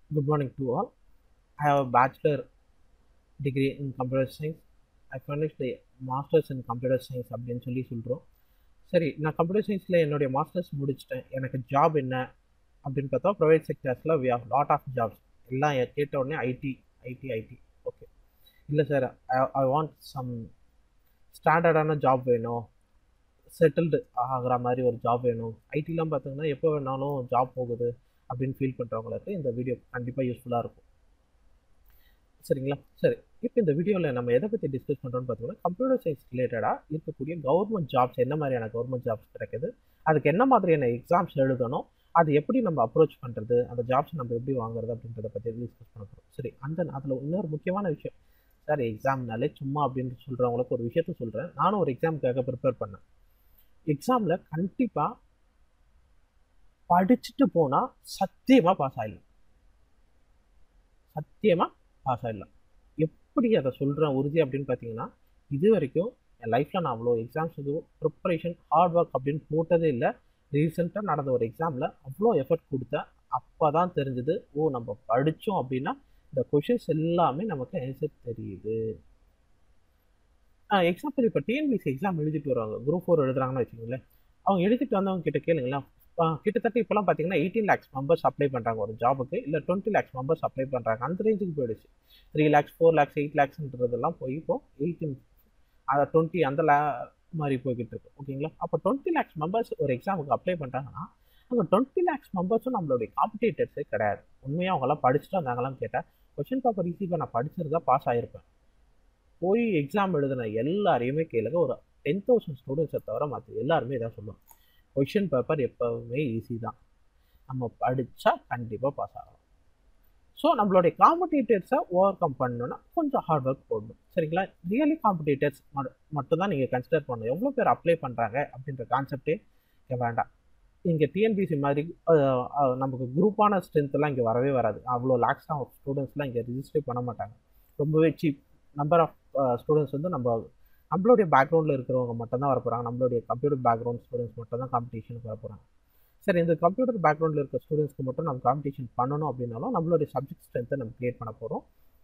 Good morning to all. I have a bachelor degree in computer science. I finished the masters in computer science அப்படின்னு சொல்லி சொல்கிறோம் சரி நான் computer சயின்ஸில் என்னுடைய மாஸ்டர்ஸ் முடிச்சிட்டேன் எனக்கு ஜாப் என்ன அப்படின்னு பார்த்தா ப்ரைவேட் செக்டர்ஸில் we have lot of jobs எல்லாம் எ- கேட்ட உடனே ஐடி ஐடி ஐடி ஓகே இல்லை சார் ஐ வாண்ட் சம் ஸ்டாண்டர்டான ஜாப் வேணும் செட்டில்டு ஆகிற மாதிரி ஒரு ஜாப் வேணும் ஐடிலாம் பார்த்தீங்கன்னா எப்போ வேணாலும் ஜாப் போகுது அப்படின்னு ஃபீல் பண்ணுறவங்களுக்கு இந்த வீடியோ கண்டிப்பாக யூஸ்ஃபுல்லாக இருக்கும் சரிங்களா சரி இப்போ இந்த வீடியோவில் நம்ம எதை பற்றி டிஸ்கஸ் பண்ணுறோம்னு பார்த்தீங்கன்னா கம்ப்யூட்டர் சயின்ஸ் ரிலேட்டடாக இருக்கக்கூடிய கவர்மெண்ட் ஜாப்ஸ் என்ன மாதிரியான கவர்மெண்ட் ஜாப்ஸ் கிடைக்குது அதுக்கு என்ன மாதிரியான எக்ஸாம்ஸ் எழுதணும் அது எப்படி நம்ம அப்ரோச் பண்ணுறது அந்த ஜாப்ஸ் நம்ம எப்படி வாங்குறது அப்படின்றத பற்றி டிஸ்கஸ் பண்ண போகிறோம் சரி அந்த அதில் இன்னொரு முக்கியமான விஷயம் சார் எக்ஸாம்னாலே சும்மா அப்படின்னு சொல்கிறவங்களுக்கு ஒரு விஷயத்த சொல்கிறேன் நானும் ஒரு எக்ஸாமுக்காக ப்ரிப்பேர் பண்ணேன் எக்ஸாமில் கண்டிப்பாக படிச்சுட்டு போனால் சத்தியமாக பாஸ் ஆகிடலாம் சத்தியமாக பாஸ் ஆகிடலாம் எப்படி அதை சொல்கிறேன் உறுதி அப்படின்னு பார்த்தீங்கன்னா இது வரைக்கும் என் லைஃப்பில் நான் அவ்வளோ எக்ஸாம்ஸுக்கு ப்ரிப்பரேஷன் ஹார்ட் ஒர்க் அப்படின்னு போட்டதே இல்லை ரீசெண்டாக நடந்த ஒரு எக்ஸாமில் அவ்வளோ எஃபர்ட் கொடுத்தேன் அப்போ தான் தெரிஞ்சது ஓ நம்ம படித்தோம் அப்படின்னா இந்த கொஷின்ஸ் எல்லாமே நமக்கு ஆன்சர் தெரியுது எக்ஸாம்பிள் இப்போ டிஎன்பிசி எக்ஸாம் எழுதிட்டு வருவாங்க குரூப் ஃபோர் எழுதுறாங்கன்னு வச்சுக்கோங்களேன் அவங்க எழுதிட்டு வந்தவங்க கிட்ட கேளுங்களேன் ஆ, கிட்டத்தட்ட இப்போலாம் பார்த்தீங்கன்னா எயிட்டீன் லேக்ஸ் மெம்பர்ஸ் அப்ளை பண்ணுறாங்க ஒரு ஜாபுக்கு இல்லை டுவெண்ட்டி லேக்ஸ் மெம்பர்ஸ் அப்ளை பண்ணுறாங்க அந்த ரேஞ்சுக்கு போயிடுச்சு three lakhs four lakhs eight லேக்ஸ்ன்றதெல்லாம் போய் இப்போ எயிட்டீன் அதை டுவெண்ட்டி அந்த லே மாதிரி போய்கிட்டு இருக்கு ஓகேங்களா அப்போ டுவெண்ட்டி லேக்ஸ் மெம்பர்ஸ் ஒரு எக்ஸாமுக்கு அப்ளை பண்ணுறாங்கன்னா அங்கே டுவெண்ட்டி லேக்ஸ் மெம்பர்ஸும் நம்மளுடைய காம்படிட்டர்ஸே கிடையாது உண்மையாக அவங்களாம் படிச்சுட்டு வந்தாங்களான்னு கேட்டால் கொஷின் பேப்பர் ஈஸியாக நான் படிச்சிருந்தா பாஸ் ஆகிருப்பேன் போய் எக்ஸாம் எழுதின எல்லாரையுமே கேளுங்க ஒரு டென் தௌசண்ட் ஸ்டூடெண்ட்ஸை தவிர மற்ற எல்லாருமே இதான் சொல்லுவாங்க கொஷின் பேப்பர் எப்போவுமே ஈஸி தான் நம்ம படித்தா கண்டிப்பாக பாஸ் ஆகலாம் ஸோ நம்மளுடைய காம்படிட்டர்ஸை ஓவர் கம் பண்ணணும்னா கொஞ்சம் ஹார்ட் ஒர்க் போடணும் சரிங்களா ரியலி காம்படிட்டர்ஸ் மட்டும்தான் நீங்கள் கன்சிடர் பண்ணணும் எவ்வளோ பேர் அப்ளை பண்ணுறாங்க அப்படின்ற கான்செப்டே இங்கே வேண்டாம் இங்கே டிஎன்பிசி மாதிரி அஹ், அஹ், நமக்கு குரூப்பான ஸ்ட்ரென்த்லாம் இங்கே வரவே வராது அவ்வளோ லேக்ஸ் ஆஃப் ஸ்டூடெண்ட்ஸ்லாம் இங்கே ரிஜிஸ்டர் பண்ண மாட்டாங்க ரொம்பவே சீப் நம்பர் ஆஃப் ஸ்டூடெண்ட்ஸ் வந்து நம்ம நம்மளுடைய பேக்ரவுண்டில் இருக்கிறவங்க மட்டும் தான் வர போகிறாங்க நம்மளுடைய கம்ப்யூட்டர் பேக்ரவுண்ட் ஸ்டூடெண்ட்ஸ் மட்டும் தான் காம்படிஷனுக்கு வர போகிறாங்க சரி இந்த கம்ப்யூட்டர் பேக்ரவுண்டில் இருக்க ஸ்டூடெண்ட்ஸ்க்கு மட்டும் நம்ம காம்படிஷன் பண்ணணும் அப்படின்னாலும் நம்மளுடைய சப்ஜெக்ட் ஸ்ட்ரென்த்தை நம்ம கிரியேட் பண்ண போகிறோம்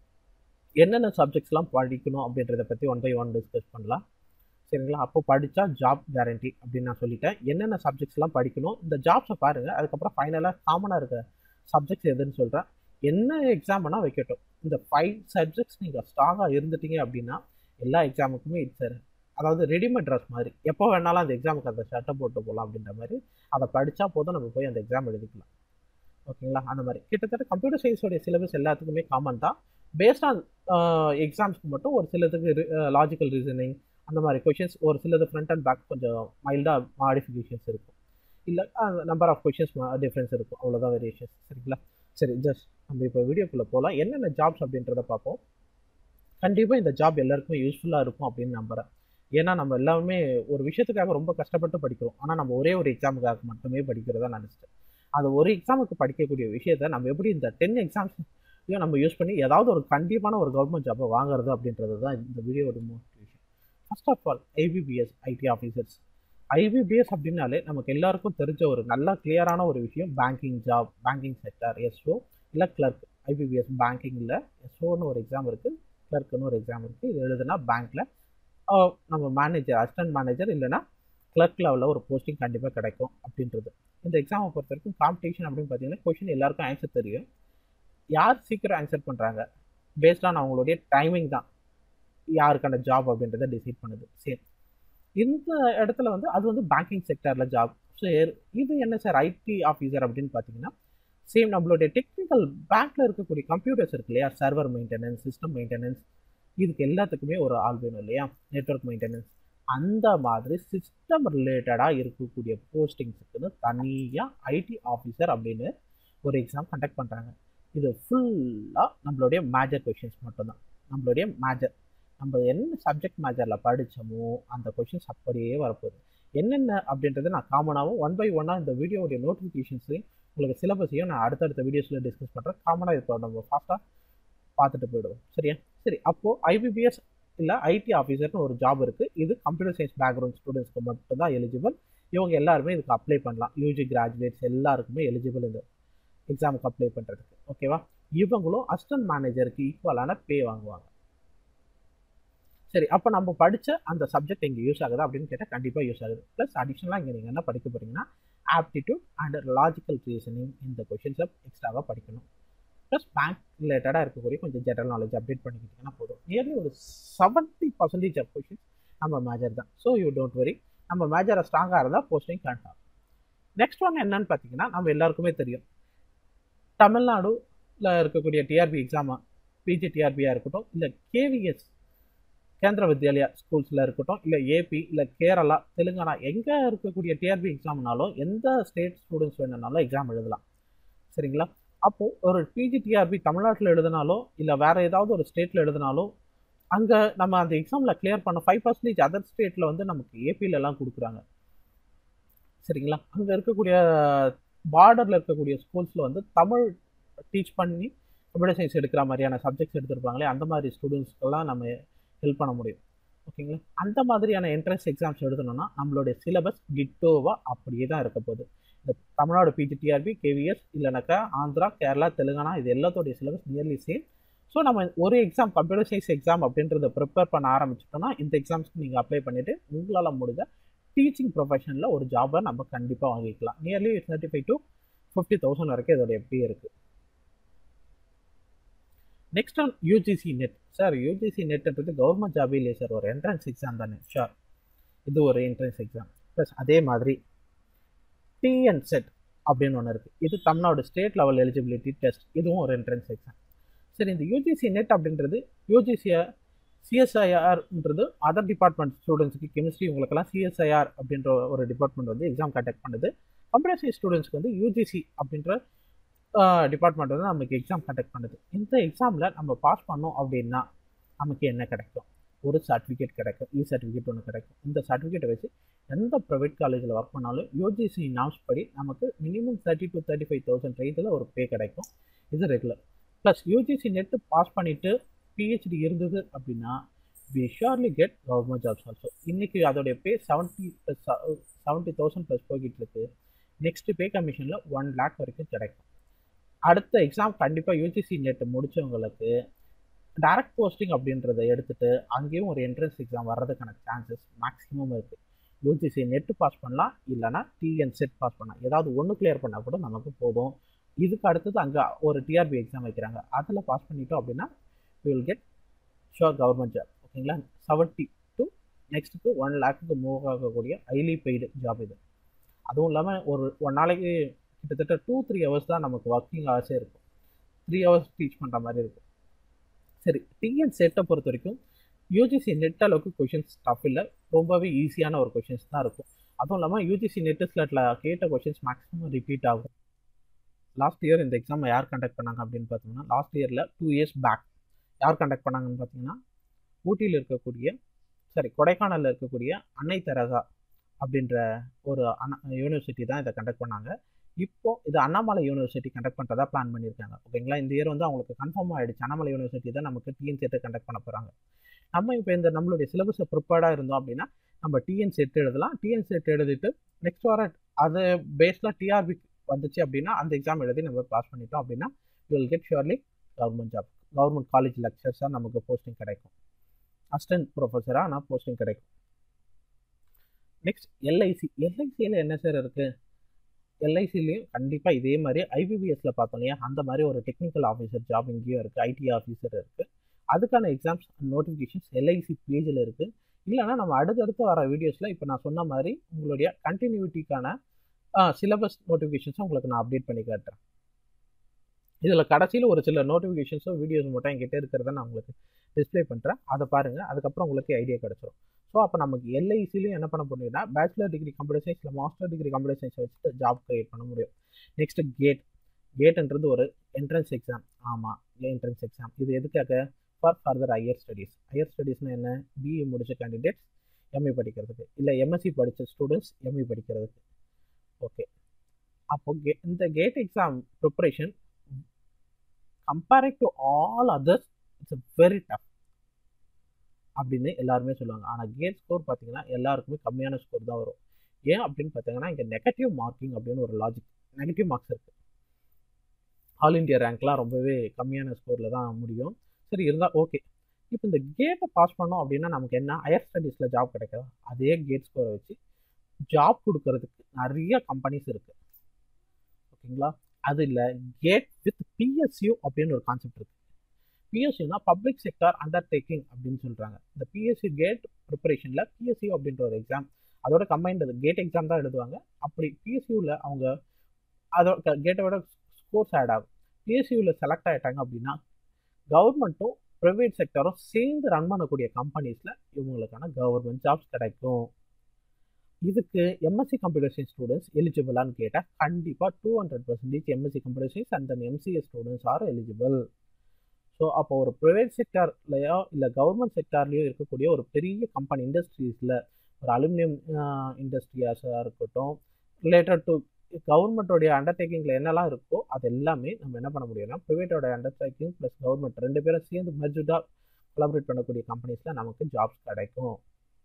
என்னென்ன சப்ஜெக்ட்ஸ்லாம் படிக்கணும் அப்படின்றத பற்றி ஒன் பை ஒன் டிஸ்கஸ் பண்ணலாம் சரிங்களா அப்போ படித்தா ஜாப் கேரண்டி அப்படின்னு நான் சொல்லிட்டேன் என்னென்ன சப்ஜெக்ட்ஸ்லாம் படிக்கணும் இந்த ஜாப்ஸை பாருங்கள் அதுக்கப்புறம் ஃபைனலாக காமனாக இருக்க சப்ஜெக்ட்ஸ் எதுன்னு சொல்கிறேன் என்ன எக்ஸாம் வேணால் வைக்கட்டும் இந்த ஃபைவ் சப்ஜெக்ட்ஸ் நீங்கள் ஸ்ட்ராங்காக இருந்துட்டீங்க அப்படின்னா எல்லா எக்ஸாமுக்குமே இட்ஸ் அதாவது ரெடிமேட் ட்ரெஸ் மாதிரி எப்போ வேணாலும் அந்த எக்ஸாமுக்கு அந்த ஷர்ட்டை போட்டு போகலாம் அப்படின்ற மாதிரி அதை படித்தா போதும் நம்ம போய் அந்த எக்ஸாம் எழுதிக்கலாம் ஓகேங்களா அந்த மாதிரி கிட்டத்தட்ட கம்ப்யூட்டர் சயின்ஸோடைய சிலபஸ் எல்லாத்துக்குமே காமன் தான் பேஸ்ட் ஆன் எக்ஸாம்ஸ்க்கு மட்டும் ஒரு சிலதுக்கு லாஜிக்கல் ரீசனிங் அந்த மாதிரி கொஷின்ஸ் ஒரு சிலது ஃப்ரண்ட் அண்ட் பேக் கொஞ்சம் மைல்டாக மாடிஃபிகேஷன்ஸ் இருக்கும் இல்லை நம்பர் ஆஃப் கொஷின்ஸ் டிஃப்ரென்ஸ் இருக்கும் அவ்வளோதான் வேரியேஷன்ஸ் சரிங்களா சரி ஜஸ்ட் நம்ம இப்போ வீடியோக்குள்ளே போகலாம் என்னென்ன ஜாப்ஸ் அப்படின்றத பார்ப்போம் கண்டிப்பாக இந்த ஜாப் எல்லாருக்குமே யூஸ்ஃபுல்லாக இருக்கும் அப்படின்னு நம்புகிறேன் ஏன்னா நம்ம எல்லாமே ஒரு விஷயத்துக்காக ரொம்ப கஷ்டப்பட்டு படிக்கிறோம் ஆனால் நம்ம ஒரே ஒரு எக்ஸாமுக்காக மட்டுமே படிக்கிறதா நினச்சிட்டேன் அது ஒரு எக்ஸாமுக்கு படிக்கக்கூடிய விஷயத்த நம்ம எப்படி இந்த டென் எக்ஸாம்ஸ் நம்ம யூஸ் பண்ணி ஏதாவது ஒரு கண்டிப்பான ஒரு கவர்மெண்ட் ஜாப்பை வாங்குறது அப்படின்றது தான் இந்த வீடியோட motivation first of all IBPS IT officers IBPS அப்படின்னாலே நமக்கு எல்லாருக்கும் தெரிஞ்ச ஒரு நல்ல கிளியரான ஒரு விஷயம் banking job banking sector SO இல்லை கிளர்க் ஐபிபிஎஸ் பேங்கிங்கில் எஸ்ஓன்னு ஒரு எக்ஸாம் இருக்குது கிளர்க்குன்னு ஒரு எக்ஸாம் இருக்குது இது எழுதுனா பேங்க்கில் நம்ம மேனேஜர் அசிஸ்டன்ட் மேனேஜர் இல்லைன்னா கிளர்க் லெவலில் ஒரு போஸ்டிங் கண்டிப்பாக கிடைக்கும் அப்படின்றது இந்த எக்ஸாமை பொறுத்த வரைக்கும் காம்படிஷன் அப்படின்னு பார்த்தீங்கன்னா கொஷின் எல்லாருக்கும் ஆன்சர் தெரியும் யார் சீக்கிரம் ஆன்சர் பண்ணுறாங்க பேஸ்ட் ஆன் அவங்களுடைய டைமிங் தான் யாருக்கான ஜாப் அப்படின்றத டிசைட் பண்ணுது சரி இந்த இடத்துல வந்து அது வந்து பேங்கிங் செக்டரில் ஜாப் சரி இது என்ன சார் ஐடி ஆஃபீஸர் அப்படின்னு பார்த்தீங்கன்னா சேம் நம்மளுடைய டெக்னிக்கல் பேங்க்கில் இருக்கக்கூடிய கம்ப்யூட்டர்ஸ் இருக்கு இல்லையா சர்வர் மெயின்டெனன்ஸ் சிஸ்டம் மெயின்டெனன்ஸ் இதுக்கு எல்லாத்துக்குமே ஒரு ஆள் வேணும் இல்லையா நெட்ஒர்க் மெயின்டெனன்ஸ் அந்த மாதிரி சிஸ்டம் ரிலேட்டடாக இருக்கக்கூடிய போஸ்டிங்ஸுக்குன்னு தனியாக ஐடி ஆஃபீஸர் அப்படின்னு ஒரு எக்ஸாம் கண்டக்ட் பண்ணுறாங்க இது ஃபுல்லாக நம்மளுடைய மேஜர் கொஷின்ஸ் மட்டும்தான் நம்மளுடைய மேஜர் நம்ம என்ன சப்ஜெக்ட் மேஜரில் படித்தோமோ அந்த கொஷின்ஸ் அப்படியே வரப்போகுது என்னென்ன அப்படின்றத நான் காமனாகவும் ஒன் பை ஒன்னாக இந்த வீடியோடைய நோட்டிஃபிகேஷன்ஸையும் உங்களுக்கு சிலபஸையும் நான் அடுத்தடுத்த வீடியோஸில் டிஸ்கஸ் பண்ணுறேன் காமனாக இப்போ நம்ம ஃபாஸ்ட்டாக பார்த்துட்டு போயிடுவோம் சரியா சரி அப்போது ஐபிபிஎஸ் இல்லை ஐடி ஆஃபீஸர்னு ஒரு ஜாப் இருக்குது இது கம்ப்யூட்டர் சயின்ஸ் பேக்ரவுண்ட் ஸ்டூடெண்ட்ஸ்க்கு மட்டும் தான் எலிஜிபிள் இவங்க எல்லாருமே இதுக்கு அப்ளை பண்ணலாம் யூஜி கிராஜுவேட்ஸ் எல்லாருக்குமே எலிஜிபிள் இது எக்ஸாமுக்கு அப்ளை பண்ணுறதுக்கு ஓகேவா இவங்களும் அசிஸ்டன்ட் மேனேஜருக்கு ஈக்குவலான பே வாங்குவாங்க சரி அப்போ நம்ம படித்த அந்த சப்ஜெக்ட் இங்கே யூஸ் ஆகுதா அப்படின்னு கேட்டால் கண்டிப்பாக யூஸ் ஆகுது ப்ளஸ் அடிஷ்னலாக இங்கே நீங்கள் என்ன படிக்க போகிறீங்கன்னா ஆப்டிடியூட் அண்ட் லாஜிக்கல் ரீசனிங் இந்த கொஷின்ஸை எக்ஸ்ட்ராவாக படிக்கணும் ப்ளஸ் பேங்க் ரிலேட்டடாக இருக்கக்கூடிய கொஞ்சம் ஜெனரல் நாலேஜ் அப்டேட் பண்ணிக்கிட்டிங்கன்னா போதும் நியர்லி ஒரு செவன்ட்டி பர்சன்டேஜ் ஆஃப் கொஷின்ஸ் நம்ம மேஜர் தான் ஸோ யூ டோன்ட் வரி நம்ம மேஜரை ஸ்ட்ராங்காக இருந்தால் போஸ்டிங் கரெக்ட் ஆகும் நெக்ஸ்ட் ஒன் என்னன்னு பார்த்தீங்கன்னா நம்ம எல்லாருக்குமே தெரியும் தமிழ்நாடுல இருக்கக்கூடிய டிஆர்பி எக்ஸாமா பிஜி டிஆர்பியாக இருக்கட்டும் இல்லை கேவிஎஸ் கேந்திர வித்யாலயா ஸ்கூல்ஸில் இருக்கட்டும் இல்லை ஏபி இல்லை கேரளா தெலுங்கானா எங்கே இருக்கக்கூடிய டிஆர்பி எக்ஸாம்னாலும் எந்த ஸ்டேட் ஸ்டூடெண்ட்ஸ் வேணும்னாலும் எக்ஸாம் எழுதலாம் சரிங்களா அப்போது ஒரு பிஜி டிஆர்பி தமிழ்நாட்டில் எழுதினாலோ இல்லை வேறு ஏதாவது ஒரு ஸ்டேட்டில் எழுதினாலோ அங்கே நம்ம அந்த எக்ஸாமில் கிளியர் பண்ண ஃபைவ் பர்சன்டேஜ் அதர் ஸ்டேட்டில் வந்து நமக்கு ஏபிலெலாம் கொடுக்குறாங்க சரிங்களா அங்கே இருக்கக்கூடிய பார்டரில் இருக்கக்கூடிய ஸ்கூல்ஸில் வந்து தமிழ் டீச் பண்ணி கம்ப்யூட்டர் சயின்ஸ் எடுக்கிற மாதிரியான சப்ஜெக்ட்ஸ் எடுத்திருப்பாங்களே அந்த மாதிரி ஸ்டூடெண்ட்ஸ்க்கெல்லாம் நம்ம ஹெல்ப் பண்ண முடியும் ஓகேங்களா அந்த மாதிரியான என்ட்ரன்ஸ் எக்ஸாம்ஸ் எழுதணும்னா நம்மளுடைய சிலபஸ் டிட்டோவாக அப்படியே தான் இருக்க போகுது இந்த தமிழ்நாடு பிஜிடிஆர்பி கேவிஎஸ் இல்லைனாக்கா ஆந்திரா கேரளா தெலுங்கானா இது எல்லாத்தோடைய சிலபஸ் நியர்லி சேம் ஸோ நம்ம ஒரு எக்ஸாம் கம்ப்யூட்டர் சயின்ஸ் எக்ஸாம் அப்படின்றத ப்ரிப்பேர் பண்ண ஆரம்பிச்சிட்டோம்னா இந்த எக்ஸாம்ஸ்க்கு நீங்கள் அப்ளை பண்ணிவிட்டு உங்களால் முடிஞ்ச டீச்சிங் ப்ரொஃபஷனில் ஒரு ஜாபை நம்ம கண்டிப்பாக வாங்கிக்கலாம் nearly thirty five to fifty thousand வரைக்கும் இதோட எப்படி இருக்குது next on UGC NET sir UGC நெட்ன்றது கவர்மெண்ட் ஜாபே இல்லையே சார் ஒரு என்ட்ரன்ஸ் எக்ஸாம் தானே ஷார் இது ஒரு என்ட்ரன்ஸ் எக்ஸாம் ப்ளஸ் அதே மாதிரி டிஎன் செட் அப்படின்னு ஒன்று இருக்குது இது Tamil Nadu state level eligibility test இதுவும் ஒரு என்ட்ரன்ஸ் எக்ஸாம் சரி இந்த யூஜிசி நெட் அப்படின்றது யூஜிசியை சிஎஸ்ஐஆர்ன்றது அதர் டிபார்ட்மெண்ட் ஸ்டூடெண்ட்ஸுக்கு கெமிஸ்ட்ரி உங்களுக்கெல்லாம் சிஎஸ்ஐஆர் அப்படின்ற ஒரு டிபார்ட்மெண்ட் வந்து எக்ஸாம் கண்டக்ட் பண்ணுது கம்ப்யூட்டர் சயின்ஸ் ஸ்டூடெண்ட்ஸ்க்கு வந்து யூஜிசி அப்படின்ற டிபார்ட்மெண்ட் வந்து நமக்கு எக்ஸாம் கண்டக்ட் பண்ணுது இந்த எக்ஸாமில் நம்ம பாஸ் பண்ணோம் அப்படின்னா நமக்கு என்ன கிடைக்கும் ஒரு சர்டிஃபிகேட் கிடைக்கும் இ சர்டிஃபிகேட் ஒன்று கிடைக்கும் இந்த சர்டிஃபிகேட்டை வச்சு எந்த ப்ரைவேட் காலேஜில் ஒர்க் பண்ணாலும் யூஜிசி நாம்ஸ் படி நமக்கு minimum thirty to thirty five thousand ரேஞ்சில் ஒரு பே கிடைக்கும் இது regular plus UGC NET pass பண்ணிவிட்டு பிஹெச்டி இருந்தது அப்படின்னா we surely get government jobs also இன்றைக்கி அதோடைய pay seventy plus seventy thousand plus போய்கிட்டு இருக்கு நெக்ஸ்ட் பே கமிஷனில் ஒன் லேக் வரைக்கும் கிடைக்கும் அடுத்த எக்ஸாம் கண்டிப்பாக யூஜிசி நெட் முடித்தவங்களுக்கு டைரக்ட் போஸ்டிங் அப்படின்றத எடுத்துகிட்டு அங்கேயும் ஒரு என்ட்ரன்ஸ் எக்ஸாம் வர்றதுக்கான சான்சஸ் மேக்ஸிமம் இருக்குது யூஜிசி நெட்டு பாஸ் பண்ணலாம் இல்லைனா டிஎன் செட் பாஸ் பண்ணலாம் ஏதாவது ஒன்று கிளியர் பண்ணால் கூட நமக்கு போதும் இதுக்கு அடுத்தது அங்கே ஒரு டிஆர்பி எக்ஸாம் வைக்கிறாங்க அதில் பாஸ் பண்ணிட்டோம் அப்படின்னா will get sure government job ஓகேங்களா செவன்ட்டி டு நெக்ஸ்ட்டுக்கு ஒன் லேக்குக்கு மூவ் ஆகக்கூடிய ஹைலி பெய்டு ஜாப் இது அதுவும் இல்லாமல் ஒரு ஒன் நாளைக்கு கிட்டத்தட்ட டூ த்ரீ ஹவர்ஸ் தான் நமக்கு ஒர்க்கிங் ஹவர்ஸே இருக்கும் த்ரீ ஹவர்ஸ் டீச் பண்ணுற மாதிரி இருக்கும் சரி டிஎன் செட்டை பொறுத்த வரைக்கும் யூஜிசி நெட் அளவுக்கு கொஷின்ஸ் டஃப் இல்லை ரொம்பவே ஈஸியான ஒரு கொஷின்ஸ் தான் இருக்கும் அதுவும் இல்லாமல் யூஜிசி நெட் ஸ்லட்டில் கேட்ட கொஷின்ஸ் மேக்ஸிமம் ரிப்பீட் ஆகும் லாஸ்ட் இயர் இந்த எக்ஸாமை யார் கண்டக்ட் பண்ணாங்க அப்படின்னு பார்த்தீங்கன்னா லாஸ்ட் இயரில் டூ இயர்ஸ் பேக் யார் கண்டக்ட் பண்ணாங்கன்னு பார்த்தீங்கன்னா ஊட்டியில் இருக்கக்கூடிய சாரி கொடைக்கானலில் இருக்கக்கூடிய அன்னை தெரசா அப்படின்ற ஒரு அண்ணா யூனிவர்சிட்டி தான் இதை கண்டக்ட் பண்ணாங்க இப்போ இது அண்ணாமலை யூனிவர்சிட்டி கண்டக்ட் பண்ணுறதா பிளான் பண்ணியிருக்காங்க ஓகேங்களா இந்த இயர் வந்து அவங்களுக்கு கன்ஃபார்ம் ஆகிடுச்சு அண்ணாமலை யூனிவர்சிட்டி தான் நமக்கு டிஎன் செட்டு கண்டக்ட் பண்ண போகிறாங்க நம்ம இப்போ இந்த நம்மளுடைய சிலபஸை ப்ரிப்பேர்டாக இருந்தோம் அப்படின்னா நம்ம டிஎன் செட் எழுதலாம் டிஎன் செட் எழுதிட்டு நெக்ஸ்ட் வர அது பேஸில் டிஆர்பி வந்துச்சு அப்படின்னா அந்த எக்ஸாம் எழுதி நம்ம பாஸ் பண்ணிட்டோம் அப்படின்னா will get surely government job government college லெக்சர்ஸாக நமக்கு போஸ்டிங் கிடைக்கும் அசிஸ்டன்ட் ப்ரொஃபஸராக ஆனால் போஸ்டிங் கிடைக்கும் நெக்ஸ்ட் எல்ஐசி எல்ஐசியில் என்ன சார் இருக்குது எல்ஐசிலையும் கண்டிப்பாக இதே மாதிரி ஐபிபிஎஸ்சில் பார்த்தோம் இல்லையா அந்த மாதிரி ஒரு டெக்னிக்கல் ஆஃபீஸர் ஜாப் இங்கேயும் இருக்குது ஐடி ஆஃபீஸர் இருக்குது அதுக்கான எக்ஸாம்ஸ் நோட்டிஃபிகேஷன்ஸ் எல்ஐசி பேஜில் இருக்குது இல்லைனா நம்ம அடுத்தடுத்து வர வீடியோஸில் இப்போ நான் சொன்ன மாதிரி உங்களுடைய கண்டினியூட்டிக்கான சிலபஸ் நோட்டிஃபிகேஷன்ஸை உங்களுக்கு நான் அப்டேட் பண்ணி காட்டுறேன் இதில் கடைசியில் ஒரு சில நோட்டிஃபிகேஷன்ஸோ வீடியோஸ் மட்டும் என்கிட்ட இருக்கிறத நான் உங்களுக்கு டிஸ்பிளே பண்ணுறேன் அதை பாருங்கள் அதுக்கப்புறம் உங்களுக்கு ஐடியா கிடச்சிரும் ஸோ அப்போ நமக்கு எல்ஐசிலையும் என்ன பண்ண முடியும்னா பேச்சுலர் டிகிரி கம்ப்யூட்டர் சயின்ஸ் இல்லை மாஸ்டர் டிகிரி கம்ப்யூட்டர் சயின்ஸ் வச்சுட்டு ஜாப் கிரியேட் பண்ண முடியும் நெக்ஸ்ட் கேட் கேட்ன்றது ஒரு என்ட்ரன்ஸ் எக்ஸாம் ஆமாம் என்ட்ரன்ஸ் எக்ஸாம் இது எதுக்காக for further higher studies higher ஸ்டடீஸ்னால் என்ன பிஏ முடிச்ச கேண்டிடேட்ஸ் எம்ஏ படிக்கிறதுக்கு இல்லை எம்எஸ்சி படித்த ஸ்டூடெண்ட்ஸ் எம்ஏ படிக்கிறதுக்கு ஓகே அப்போ கே இந்த GATE exam preparation comparing to all others it's very tough அப்படின்னு எல்லாருமே சொல்லுவாங்க ஆனால் கேட் ஸ்கோர் பார்த்தீங்கன்னா எல்லாருக்குமே கம்மியான ஸ்கோர் தான் வரும் ஏன் அப்படின்னு பார்த்தீங்கன்னா இங்கே நெகட்டிவ் மார்க்கிங் அப்படின்னு ஒரு லாஜிக் நெகட்டிவ் மார்க்ஸ் இருக்குது ஆல் இண்டியா ரேங்க்லாம் ரொம்பவே கம்மியான ஸ்கோரில் தான் முடியும் சரி இருந்தால் ஓகே இப்போ இந்த கேட்டை பாஸ் பண்ணோம் அப்படின்னா நமக்கு என்ன ஹையர் ஸ்டடீஸில் ஜாப் கிடைக்கும் அதே கேட் ஸ்கோரை வச்சு ஜாப் கொடுக்கறதுக்கு நிறைய கம்பெனிஸ் இருக்குது ஓகேங்களா அது இல்லை கேட் வித் பிஎஸ்யூ அப்படின்னு ஒரு கான்செப்ட் இருக்குது பிஎஸ்யூனா பப்ளிக் செக்டார் அண்டர்டேக்கிங் அப்படின்னு சொல்கிறாங்க இந்த பிஎஸ்சி கேட் ப்ரிப்பரேஷனில் பிஎஸ்சி அப்படின்ற ஒரு எக்ஸாம் அதோட கம்பைன்ட் அது கேட் எக்ஸாம் தான் எழுதுவாங்க அப்படி பிஎஸ்சியூவில் அவங்க அதோட கேட்டோட ஸ்கோர்ஸ் ஆட் ஆகும் பிஎஸ்சியூவில் செலக்ட் ஆகிட்டாங்க அப்படின்னா கவர்மெண்ட்டும் ப்ரைவேட் செக்டரும் சேர்ந்து ரன் பண்ணக்கூடிய கம்பெனிஸில் இவங்களுக்கான கவர்மெண்ட் ஜாப்ஸ் கிடைக்கும் இதுக்கு எம்எஸ்சி கம்ப்யூட்டர் சயின்ஸ் ஸ்டூடெண்ட்ஸ் எலிஜிபிளான்னு கேட்டால் கண்டிப்பாக two hundred percentage MSc computer science and then MCS students are eligible so அப்போ ஒரு ப்ரைவேட் செக்டார்லையோ இல்லை கவர்மெண்ட் செக்டார்லேயோ இருக்கக்கூடிய ஒரு பெரிய கம்பெனி இண்டஸ்ட்ரீஸில் ஒரு அலுமினியம் இண்டஸ்ட்ரியாஸாக இருக்கட்டும் ரிலேட்டட் டு கவர்மெண்ட்டோடைய அண்டர்டேக்கிங்கில் என்னெல்லாம் இருக்கோ அது எல்லாமே நம்ம என்ன பண்ண முடியும்னா ப்ரைவேட்டோட அண்டர்டேக்கிங் ப்ளஸ் கவர்மெண்ட் ரெண்டு பேரும் சேர்ந்து மெர்ஜுடாக கொலாபரேட் பண்ணக்கூடிய கம்பெனிஸில் நமக்கு ஜாப்ஸ் கிடைக்கும்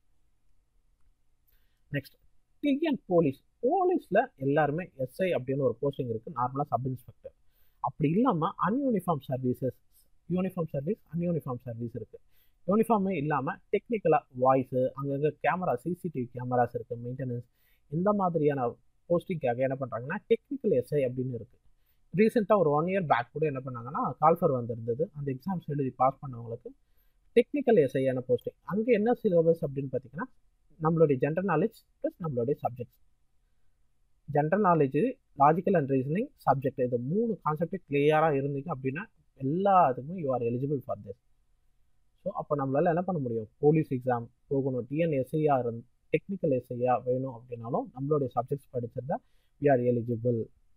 நெக்ஸ்ட் டிஎன் போலீஸ் போலீஸில் எல்லாருமே எஸ்ஐ அப்படின்னு ஒரு போஸ்டிங் இருக்குது நார்மலாக சப் இன்ஸ்பெக்டர் அப்படி இல்லாமல் அன்யூனிஃபார்ம் சர்வீசஸ் யூனிஃபார்ம் சர்வீஸ் அன்யூனிஃபார்ம் சர்வீஸ் இருக்குது யூனிஃபார்மே இல்லாமல் டெக்னிக்கலாக வாய்ஸு அங்கங்கே கேமரா சிசிடிவி கேமராஸ் இருக்குது மெயின்டெனன்ஸ் இந்த மாதிரியான போஸ்டிங்காக என்ன பண்ணுறாங்கன்னா டெக்னிக்கல் எஸ்ஐ அப்படின்னு இருக்குது ரீசெண்டாக ஒரு ஒன் இயர் பேக் கூட என்ன பண்ணாங்கன்னா கால்ஃபர் வந்திருந்தது அந்த எக்ஸாம்ஸ் எழுதி பாஸ் பண்ணவங்களுக்கு டெக்னிக்கல் எஸ்ஐயான போஸ்டிங் அங்கே என்ன சிலபஸ் அப்படின்னு பார்த்தீங்கன்னா நம்மளுடைய ஜென்ரல் நாலேஜ் ப்ளஸ் நம்மளுடைய subjects general knowledge logical and reasoning subject இது மூணு கான்செப்ட் கிளியராக இருந்தீங்க அப்படின்னா எல்லாத்துக்குமே you are eligible for this so அப்போ நம்மளால் என்ன பண்ண முடியும் போலீஸ் எக்ஸாம் போகணும் டிஎன்எஸ்ஐயா இருந்து டெக்னிக்கல் எஸ்ஐயா வேணும் அப்படின்னாலும் நம்மளுடைய சப்ஜெக்ட்ஸ் படிச்சிருந்தா வி ஆர் எலிஜிபிள்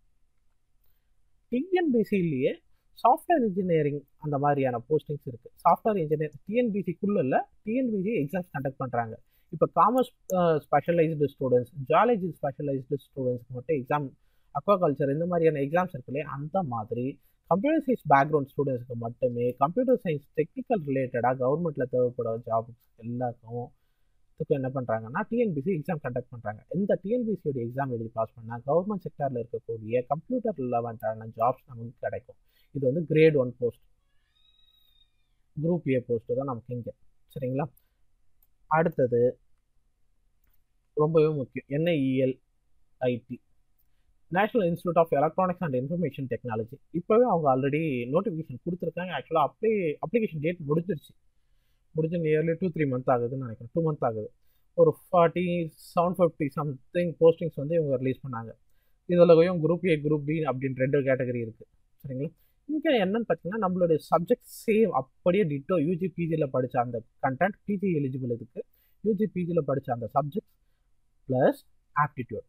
டிஎன்பிசிலேயே சாஃப்ட்வேர் இன்ஜினியரிங் அந்த மாதிரியான போஸ்டிங்ஸ் இருக்குது சாஃப்ட்வேர் இன்ஜினியர் டிஎன்பிசிக்குள்ள இல்லை டிஎன்பிசி எக்ஸாம்ஸ் கண்டக்ட் பண்ணுறாங்க இப்போ commerce specialised students zoology specialised ஸ்டூடெண்ட்ஸ்க்கு மட்டும் எக்ஸாம் அக்வாகல்ச்சர் இந்த மாதிரியான எக்ஸாம்ஸ் இருக்குல்லையே அந்த மாதிரி கம்ப்யூட்டர் சயின்ஸ் பேக்ரவுண்ட் ஸ்டூடெண்ட்ஸ்க்கு மட்டுமே கம்ப்யூட்டர் சயின்ஸ் டெக்னிக்கல் ரிலேட்டடாக கவர்மெண்ட்டில் தேவைப்பட ஜாப்ஸ் எல்லாருக்கும் இதுக்கு என்ன பண்ணுறாங்கன்னா டிஎன்பிசி எக்ஸாம் கண்டக்ட் பண்ணுறாங்க இந்த டிஎன்பிசியோட எக்ஸாம் எழுதி பாஸ் பண்ணால் கவர்மெண்ட் செக்டரில் இருக்கக்கூடிய கம்ப்யூட்டர் ரிலவெண்ட்டான ஜாப்ஸ் நமக்கு கிடைக்கும் இது வந்து grade one post group A post தான் நமக்கு இங்கே சரிங்களா அடுத்தது ரொம்பவே முக்கியம் NIEL IT national institute of electronics and information technology இப்போவே அவங்க ஆல்ரெடி நோட்டிஃபிகேஷன் கொடுத்துருக்காங்க ஆக்சுவலாக அப்ளை அப்ளிகேஷன் டேட் முடிஞ்சிருச்சு முடிஞ்ச நியர்லி டூ த்ரீ மந்த் ஆகுதுன்னு நினைக்கிறேன் டூ மந்த் ஆகுது ஒரு forty seven fifty something postings வந்து இவங்க ரிலீஸ் பண்ணாங்க இதில் குரூப் ஏ குரூப் பி அப்படின்னு ரெண்டு கேட்டகரி இருக்குது சரிங்களா இங்கே என்னன்னு பார்த்தீங்கன்னா நம்மளுடைய சப்ஜெக்ட் சேம் அப்படியே டிட்டோ யூஜி பிஜியில் படித்த அந்த கண்டென்ட் பிஜி எலிஜிபிள் இதுக்கு யூஜி பிஜியில் படித்த அந்த சப்ஜெக்ட் ப்ளஸ் ஆப்டிடியூட்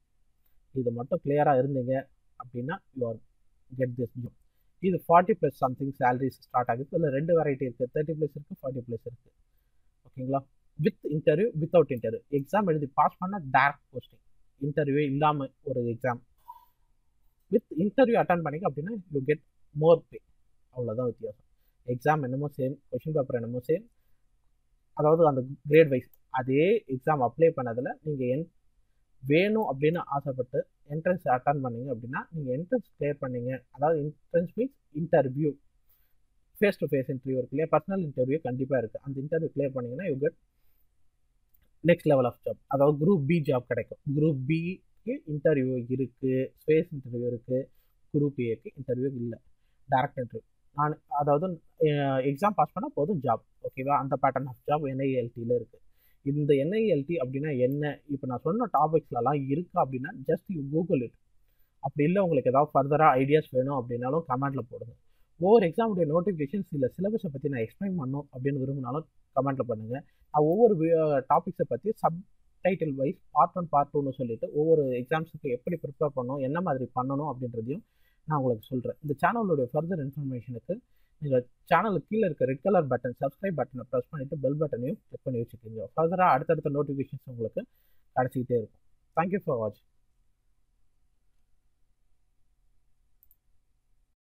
இது மட்டும் கிளியராக இருந்தீங்க அப்படின்னா you are get this job இது forty plus something salaries start ஆகுது இதில் ரெண்டு வெரைட்டி இருக்குது தேர்ட்டி ப்ளஸ் இருக்குது ஃபார்ட்டி ப்ளஸ் இருக்குது ஓகேங்களா with interview without interview exam எழுதி பாஸ் பண்ண டேரக்ட் போஸ்டிங் இன்டர்வியூ இல்லாமல் ஒரு எக்ஸாம் வித் இன்டர்வியூ அட்டன் பண்ணிங்க அப்படின்னா யூ கெட் மோர் பே அவ்வளோதான் வித்தியாசம் எக்ஸாம் என்னமோ சேம் கொஷின் பேப்பர் என்னமோ சேம் அதாவது அந்த கிரேட் வைஸ் அதே எக்ஸாம் அப்ளை பண்ணதில் நீங்கள் என் வேணும் அப்படின்னு ஆசைப்பட்டு என்ட்ரன்ஸ் அட்டன் பண்ணீங்க அப்படின்னா நீங்கள் என்ட்ரன்ஸ் கிளியர் பண்ணீங்க அதாவது entrance means interview face to face interview இருக்கு இல்லையா பர்சனல் இன்டர்வியூ கண்டிப்பாக இருக்குது அந்த இன்டர்வியூ கிளியர் பண்ணிங்கன்னா you get next level of job அதாவது குரூப் பி ஜாப் கிடைக்கும் குரூப் பிக்கு இன்டர்வியூ இருக்குது ஸ்பேஸ் இன்டர்வியூ இருக்குது குரூப் ஏக்கு இன்டர்வியூ இல்லை டேரக்ட் இன்டர்வியூ நான் அதாவது எக்ஸாம் பாஸ் பண்ணால் போதும் ஜாப் ஓகேவா அந்த பேட்டர்ன் ஆஃப் ஜாப் என்ஐஎல்டியில் இருக்குது இந்த என்ஐஎல்டி அப்படின்னா என்ன இப்போ நான் சொன்ன டாபிக்ஸ்லலாம் இருக்குது அப்படின்னா ஜஸ்ட் யூ கூகுள் இட் அப்படி இல்லை உங்களுக்கு ஏதாவது ஃபர்தராக ஐடியாஸ் வேணும் அப்படின்னாலும் கமெண்ட்டில் போடுங்க ஒவ்வொரு எக்ஸாமுடைய நோட்டிஃபிகேஷன்ஸ் இல்லை சிலபஸை பற்றி நான் எக்ஸ்பிளைன் பண்ணணும் அப்படின்னு விரும்பினாலும் கமெண்ட்டில் பண்ணுங்கள் நான் ஒவ்வொரு டாபிக்ஸை பற்றி sub title wise part one part டூன்னு சொல்லிட்டு ஒவ்வொரு எக்ஸாம்ஸுக்கு எப்படி ப்ரிப்பேர் பண்ணணும் என்ன மாதிரி பண்ணணும் அப்படின்றதையும் நான் உங்களுக்கு சொல்கிறேன் இந்த சேனலுடைய ஃபர்தர் இன்ஃபர்மேஷனுக்கு நீங்கள் சேனலுக்கு கீழே இருக்க ரெட் கலர் பட்டன் சப்ஸ்கிரைப் பட்டனை ப்ரெஸ் பண்ணிவிட்டு பெல் பட்டனையும் கிளிக் பண்ணி வச்சுக்கோங்க ஃபர்தராக அடுத்தடுத்த நோட்டிஃபிகேஷன்ஸ் உங்களுக்கு கிடச்சிக்கிட்டே இருக்கும் தேங்க்யூ ஃபார் வாட்சிங்